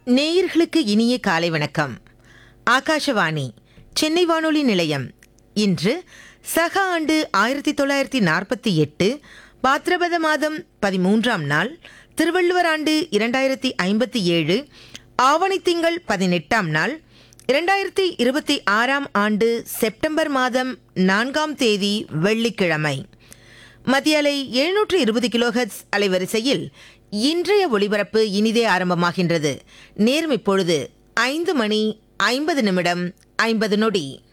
நேயர்களுக்கு இனிய காலை வணக்கம் ஆகாஷவாணி சென்னை வானொலி நிலையம் இன்று சக ஆண்டு ஆயிரத்தி தொள்ளாயிரத்தி நாற்பத்தி எட்டு பாத்ரபத மாதம் பதிமூன்றாம் நாள் திருவள்ளுவர் ஆண்டு இரண்டாயிரத்தி ஐம்பத்தி ஏழு ஆவணி திங்கள் பதினெட்டாம் நாள் இரண்டாயிரத்தி இருபத்தி ஆறாம் ஆண்டு செப்டம்பர் மாதம் நான்காம் தேதி வெள்ளிக்கிழமை மத்திய அலை எழுநூற்று இருபது கிலோஹெர்ட்ஸ் அலைவரிசையில் இன்றைய ஒளிபரப்பு இனிதே ஆரம்பமாகின்றது நேரம் இப்பொழுது ஐந்து மணி ஐம்பது நிமிடம் ஐம்பது நொடி